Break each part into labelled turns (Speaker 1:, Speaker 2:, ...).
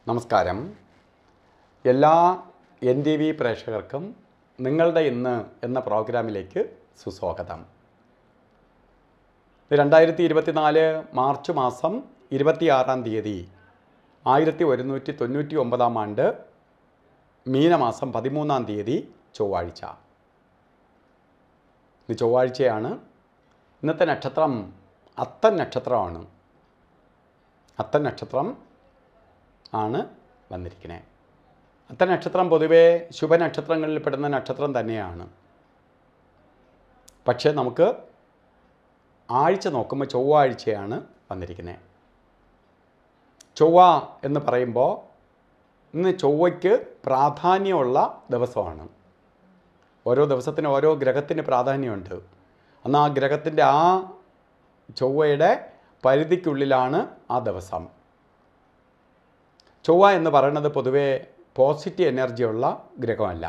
Speaker 1: നമസ്കാരം എല്ലാ N T V പ്രേക്ഷകർക്കും നിങ്ങളുടെ ഇന്ന് എന്ന പ്രോഗ്രാമിലേക്ക് സുസ്വാഗതം രണ്ടായിരത്തി ഇരുപത്തിനാല് മാർച്ച് മാസം ഇരുപത്തിയാറാം തീയതി ആയിരത്തി ഒരുന്നൂറ്റി തൊണ്ണൂറ്റി ഒമ്പതാം ആണ്ട് മീനമാസം പതിമൂന്നാം തീയതി ചൊവ്വാഴ്ച ഇത് ചൊവ്വാഴ്ചയാണ് ഇന്നത്തെ നക്ഷത്രം അത്തൻ നക്ഷത്രമാണ് അത്തൻ നക്ഷത്രം ആണ് വന്നിരിക്കുന്നത് അത്തൻ നക്ഷത്രം പൊതുവേ ശുഭനക്ഷത്രങ്ങളിൽ പെടുന്ന നക്ഷത്രം തന്നെയാണ് പക്ഷേ നമുക്ക് ആഴ്ച നോക്കുമ്പോൾ ചൊവ്വാഴ്ചയാണ് വന്നിരിക്കുന്നത് ചൊവ്വ എന്ന് പറയുമ്പോൾ ഇന്ന് ചൊവ്വയ്ക്ക് പ്രാധാന്യമുള്ള ദിവസമാണ് ഓരോ ദിവസത്തിന് ഓരോ ഗ്രഹത്തിന് പ്രാധാന്യമുണ്ട് അന്ന് ആ ഗ്രഹത്തിൻ്റെ ആ ചൊവ്വയുടെ പരിധിക്കുള്ളിലാണ് ആ ദിവസം ചൊവ്വ എന്ന് പറയുന്നത് പൊതുവേ പോസിറ്റീവ് എനർജിയുള്ള ഗ്രഹമല്ല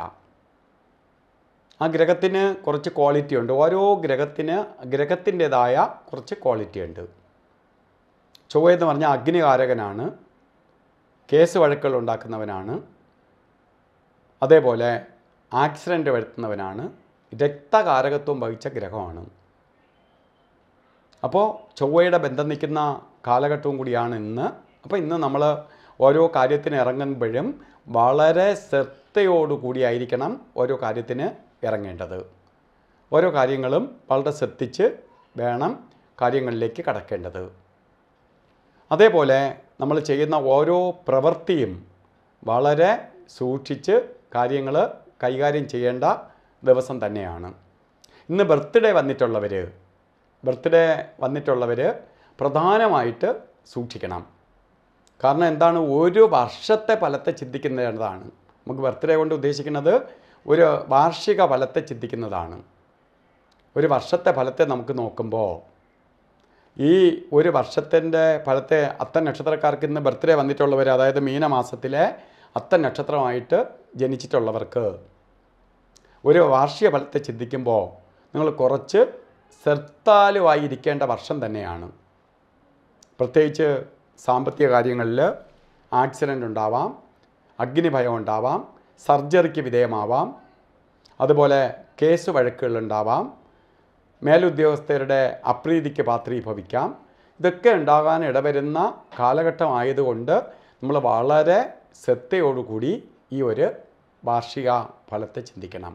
Speaker 1: ആ ഗ്രഹത്തിന് കുറച്ച് ക്വാളിറ്റി ഉണ്ട് ഓരോ ഗ്രഹത്തിന് ഗ്രഹത്തിൻ്റെതായ കുറച്ച് ക്വാളിറ്റി ഉണ്ട് ചൊവ്വ എന്ന് പറഞ്ഞാൽ അഗ്നികാരകനാണ് കേസ് വഴക്കുകൾ ഉണ്ടാക്കുന്നവനാണ് അതേപോലെ ആക്സിഡൻ്റ് വരുത്തുന്നവനാണ് രക്തകാരകത്വം വഹിച്ച ഗ്രഹമാണ് അപ്പോൾ ചൊവ്വയുടെ ബന്ധം നിൽക്കുന്ന കാലഘട്ടവും കൂടിയാണ് ഇന്ന് അപ്പോൾ ഇന്ന് നമ്മൾ ഓരോ കാര്യത്തിന് ഇറങ്ങുമ്പോഴും വളരെ ശ്രദ്ധയോടുകൂടിയായിരിക്കണം ഓരോ കാര്യത്തിന് ഇറങ്ങേണ്ടത് ഓരോ കാര്യങ്ങളും വളരെ ശ്രദ്ധിച്ച് വേണം കാര്യങ്ങളിലേക്ക് കടക്കേണ്ടത് അതേപോലെ നമ്മൾ ചെയ്യുന്ന ഓരോ പ്രവൃത്തിയും വളരെ സൂക്ഷിച്ച് കാര്യങ്ങൾ കൈകാര്യം ചെയ്യേണ്ട ദിവസം തന്നെയാണ് ഇന്ന് ബർത്ത്ഡേ വന്നിട്ടുള്ളവർ ബർത്ത്ഡേ വന്നിട്ടുള്ളവർ പ്രധാനമായിട്ട് സൂക്ഷിക്കണം കാരണം എന്താണ് ഒരു വർഷത്തെ ഫലത്തെ ചിന്തിക്കുന്നതാണ് നമുക്ക് ബർത്ത്ഡേ കൊണ്ട് ഉദ്ദേശിക്കുന്നത് ഒരു വാർഷിക ഫലത്തെ ചിന്തിക്കുന്നതാണ് ഒരു വർഷത്തെ ഫലത്തെ നമുക്ക് നോക്കുമ്പോൾ ഈ ഒരു വർഷത്തിൻ്റെ ഫലത്തെ അത്തൻ നക്ഷത്രക്കാർക്ക് ഇന്ന് ബർത്ത്ഡേ വന്നിട്ടുള്ളവർ അതായത് മീനമാസത്തിലെ അത്തൻ നക്ഷത്രമായിട്ട് ജനിച്ചിട്ടുള്ളവർക്ക് ഒരു വാർഷിക ഫലത്തെ ചിന്തിക്കുമ്പോൾ നിങ്ങൾ കുറച്ച് ശ്രദ്ധാലുവായിരിക്കേണ്ട വർഷം തന്നെയാണ് പ്രത്യേകിച്ച് സാമ്പത്തിക കാര്യങ്ങളിൽ ആക്സിഡൻ്റ് ഉണ്ടാവാം അഗ്നിഭയം ഉണ്ടാവാം സർജറിക്ക് വിധേയമാവാം അതുപോലെ കേസ് വഴക്കുകളുണ്ടാവാം മേലുദ്യോഗസ്ഥരുടെ അപ്രീതിക്ക് പാത്രീഭവിക്കാം ഇതൊക്കെ ഉണ്ടാകാൻ ഇടവരുന്ന കാലഘട്ടമായതുകൊണ്ട് നമ്മൾ വളരെ ശ്രദ്ധയോടുകൂടി ഈ ഒരു വാർഷിക ഫലത്തെ ചിന്തിക്കണം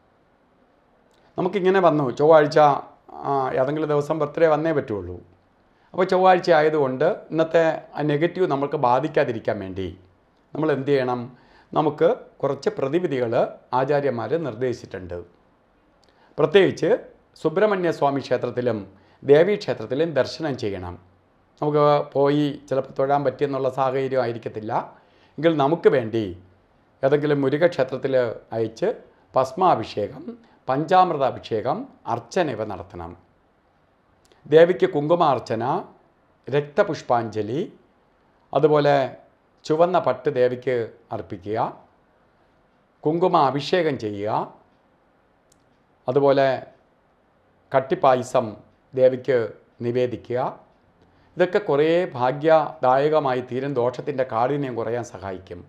Speaker 1: നമുക്കിങ്ങനെ വന്നു ചൊവ്വാഴ്ച ആ, ഏതെങ്കിലും ദിവസം ബർത്ത്ഡേ വന്നേ പറ്റുള്ളൂ അപ്പോൾ ചൊവ്വാഴ്ച ആയതുകൊണ്ട് ഇന്നത്തെ ആ നെഗറ്റീവ് നമുക്ക് ബാധിക്കാതിരിക്കാൻ വേണ്ടി നമ്മൾ എന്ത് ചെയ്യണം നമുക്ക് കുറച്ച് പ്രതിവിധികൾ ആചാര്യന്മാർ നിർദ്ദേശിച്ചിട്ടുണ്ട് പ്രത്യേകിച്ച് സുബ്രഹ്മണ്യ സ്വാമി ക്ഷേത്രത്തിലും ദേവീ ക്ഷേത്രത്തിലും ദർശനം ചെയ്യണം നമുക്ക് പോയി ചിലപ്പോൾ തൊഴാൻ പറ്റിയെന്നുള്ള സാഹചര്യം ആയിരിക്കത്തില്ല എങ്കിൽ നമുക്ക് വേണ്ടി ഏതെങ്കിലും മുരുകക്ഷേത്രത്തിൽ അയച്ച് ഭസ്മാഭിഷേകം പഞ്ചാമൃതാഭിഷേകം അർച്ചന ഇവ നടത്തണം ദേവിക്ക് കുങ്കുമാർച്ചന രക്തപുഷ്പാഞ്ജലി അതുപോലെ ചുവന്ന പട്ട് ദേവിക്ക് അർപ്പിക്കുക കുങ്കുമ അഭിഷേകം ചെയ്യുക അതുപോലെ കട്ടിപ്പായസം ദേവിക്ക് നിവേദിക്കുക ഇതൊക്കെ കുറേ ഭാഗ്യദായകമായി തീരും ദോഷത്തിൻ്റെ കാഠിന്യം കുറയാൻ സഹായിക്കും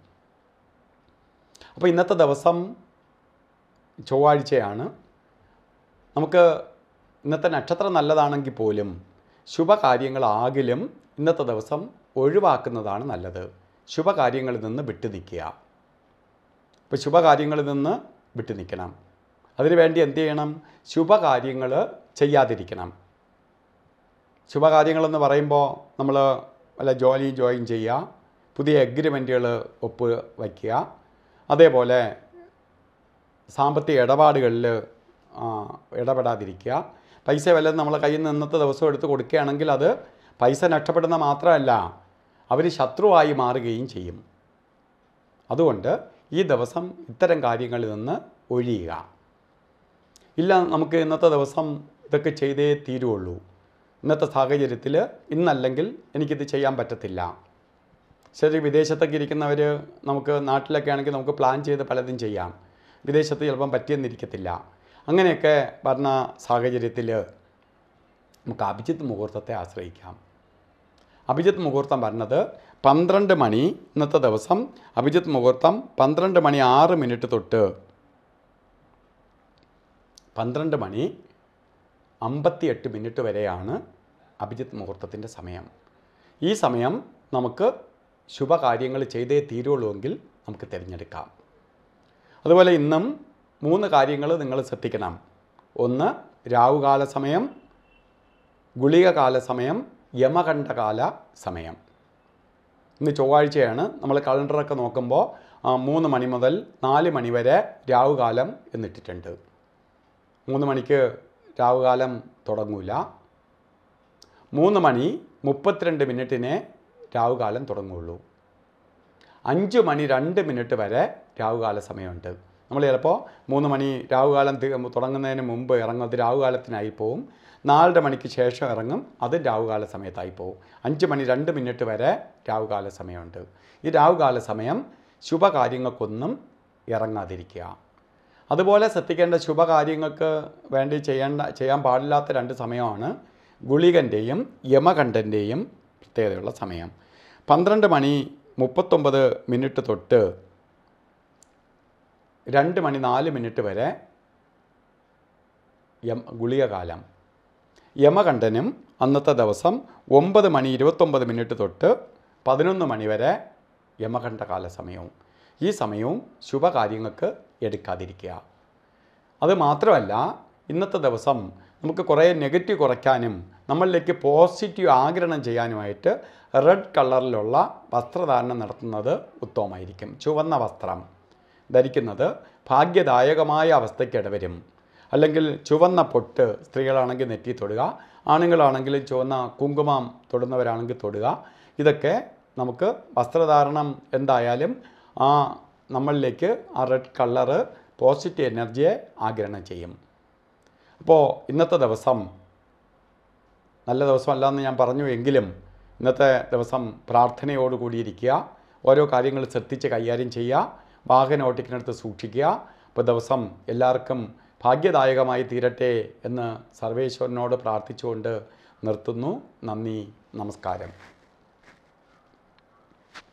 Speaker 1: അപ്പോൾ ഇന്നത്തെ ദിവസം ചൊവ്വാഴ്ചയാണ് നമുക്ക് ഇന്നത്തെ നക്ഷത്രം നല്ലതാണെങ്കിൽ പോലും ശുഭകാര്യങ്ങളാകിലും ഇന്നത്തെ ദിവസം ഒഴിവാക്കുന്നതാണ് നല്ലത് ശുഭകാര്യങ്ങളിൽ നിന്ന് വിട്ടു നിൽക്കുക ഇപ്പോൾ ശുഭകാര്യങ്ങളിൽ നിന്ന് വിട്ടു നിൽക്കണം അതിനുവേണ്ടി എന്ത് ചെയ്യണം ശുഭകാര്യങ്ങൾ ചെയ്യാതിരിക്കണം ശുഭകാര്യങ്ങളെന്ന് പറയുമ്പോൾ നമ്മൾ വല്ല ജോലി ജോയിൻ ചെയ്യുക പുതിയ എഗ്രിമെൻറ്റുകൾ ഒപ്പ് വയ്ക്കുക അതേപോലെ സാമ്പത്തിക ഇടപാടുകളിൽ ഇടപെടാതിരിക്കുക പൈസ വല്ലതും നമ്മളെ കയ്യിൽ നിന്ന് ഇന്നത്തെ ദിവസം എടുത്ത് കൊടുക്കുകയാണെങ്കിൽ അത് പൈസ നഷ്ടപ്പെടുന്ന മാത്രമല്ല അവർ ശത്രുവായി മാറുകയും ചെയ്യും അതുകൊണ്ട് ഈ ദിവസം ഇത്തരം കാര്യങ്ങളിൽ നിന്ന് ഒഴിയുക ഇല്ല നമുക്ക് ഇന്നത്തെ ദിവസം ഇതൊക്കെ ചെയ്തേ തീരുള്ളൂ ഇന്നത്തെ സാഹചര്യത്തിൽ ഇന്നല്ലെങ്കിൽ എനിക്കിത് ചെയ്യാൻ പറ്റത്തില്ല ശരി വിദേശത്തൊക്കെ ഇരിക്കുന്നവർ നമുക്ക് നാട്ടിലൊക്കെ ആണെങ്കിൽ നമുക്ക് പ്ലാൻ ചെയ്ത് പലതും ചെയ്യാം വിദേശത്ത് ചിലപ്പം പറ്റിയെന്നിരിക്കത്തില്ല അങ്ങനെയൊക്കെ പറഞ്ഞ സാഹചര്യത്തിൽ നമുക്ക് അഭിജിത്ത് മുഹൂർത്തത്തെ ആശ്രയിക്കാം അഭിജിത്ത് മുഹൂർത്തം പറഞ്ഞത് പന്ത്രണ്ട് മണി ഇന്നത്തെ ദിവസം അഭിജിത്ത് മുഹൂർത്തം പന്ത്രണ്ട് മണി ആറ് മിനിറ്റ് തൊട്ട് പന്ത്രണ്ട് മണി അമ്പത്തിയെട്ട് മിനിറ്റ് വരെയാണ് അഭിജിത്ത് മുഹൂർത്തത്തിൻ്റെ സമയം ഈ സമയം നമുക്ക് ശുഭകാര്യങ്ങൾ ചെയ്തേ തീരുള്ളൂവെങ്കിൽ നമുക്ക് തിരഞ്ഞെടുക്കാം അതുപോലെ ഇന്നും മൂന്ന് കാര്യങ്ങൾ നിങ്ങൾ ശ്രദ്ധിക്കണം ഒന്ന് രാവുകാല സമയം ഗുളികകാല സമയം യമകണ്ഠകാല സമയം ഇന്ന് ചൊവ്വാഴ്ചയാണ് നമ്മൾ കലണ്ടറൊക്കെ നോക്കുമ്പോൾ ആ, മൂന്ന് മണി മുതൽ നാല് മണി വരെ രാവുകാലം എന്നിട്ടിട്ടുണ്ട് മൂന്ന് മണിക്ക് രാവുകാലം തുടങ്ങൂല മൂന്ന് മണി മുപ്പത്തിരണ്ട് മിനിറ്റിനെ രാവുകാലം തുടങ്ങുള്ളൂ അഞ്ച് മണി രണ്ട് മിനിറ്റ് വരെ രാവുകാല സമയമുണ്ട് നമ്മൾ ചിലപ്പോൾ മൂന്ന് മണി രാവുകാലം തി- തുടങ്ങുന്നതിന് മുമ്പ് ഇറങ്ങും അത് രാവുകാലത്തിനായി പോവും നാലര മണിക്ക് ശേഷം ഇറങ്ങും അത് രാവുകാല സമയത്തായി പോവും അഞ്ച് മണി രണ്ട് മിനിറ്റ് വരെ രാവുകാല സമയമുണ്ട് ഈ രാവുകാല സമയം ശുഭകാര്യങ്ങൾക്കൊന്നും ഇറങ്ങാതിരിക്കുക അതുപോലെ ശ്രദ്ധിക്കേണ്ട ശുഭകാര്യങ്ങൾക്ക് വേണ്ടി ചെയ്യേണ്ട ചെയ്യാൻ പാടില്ലാത്ത രണ്ട് സമയമാണ് ഗുളികൻ്റെയും യമകണ്ഠൻ്റെയും പ്രത്യേകതയുള്ള സമയം പന്ത്രണ്ട് മണി മുപ്പത്തൊമ്പത് മിനിറ്റ് തൊട്ട് രണ്ട് മണി നാല് മിനിറ്റ് വരെ യം ഗുളികകാലം യമകണ്ഠനും അന്നത്തെ ദിവസം ഒമ്പത് മണി ഇരുപത്തൊമ്പത് മിനിറ്റ് തൊട്ട് പതിനൊന്ന് മണി വരെ യമകണ്ഠകാല സമയവും ഈ സമയവും ശുഭകാര്യങ്ങൾക്ക് എടുക്കാതിരിക്കുക അത് മാത്രമല്ല ഇന്നത്തെ ദിവസം നമുക്ക് കുറേ നെഗറ്റീവ് കുറയ്ക്കാനും നമ്മളിലേക്ക് പോസിറ്റീവ് ആഗിരണം ചെയ്യാനുമായിട്ട് റെഡ് കളറിലുള്ള വസ്ത്രധാരണം നടത്തുന്നത് ഉത്തമമായിരിക്കും ചുവന്ന വസ്ത്രം ധരിക്കുന്നത് ഭാഗ്യദായകമായ അവസ്ഥയ്ക്ക് ഇടവരും അല്ലെങ്കിൽ ചുവന്ന പൊട്ട് സ്ത്രീകളാണെങ്കിൽ നെറ്റി തൊടുക ആണുങ്ങളാണെങ്കിൽ ചുവന്ന കുങ്കുമം തൊടുന്നവരാണെങ്കിൽ തൊടുക ഇതൊക്കെ നമുക്ക് വസ്ത്രധാരണം എന്തായാലും ആ നമ്മളിലേക്ക് ആ റെഡ് കളറ് പോസിറ്റീവ് എനർജിയെ ആഗിരണം ചെയ്യും അപ്പോൾ ഇന്നത്തെ ദിവസം നല്ല ദിവസമല്ല എന്ന് ഞാൻ പറഞ്ഞു എങ്കിലും ഇന്നത്തെ ദിവസം പ്രാർത്ഥനയോട് കൂടിയിരിക്കുക ഓരോ കാര്യങ്ങൾ ശ്രദ്ധിച്ച് കൈകാര്യം ചെയ്യുക വാഹനം ഓട്ടിക്കുന്നിടത്ത് സൂക്ഷിക്കുക അപ്പോൾ ദിവസം എല്ലാവർക്കും ഭാഗ്യദായകമായി തീരട്ടെ എന്ന് സർവേശ്വരനോട് പ്രാർത്ഥിച്ചുകൊണ്ട് നിർത്തുന്നു നന്ദി നമസ്കാരം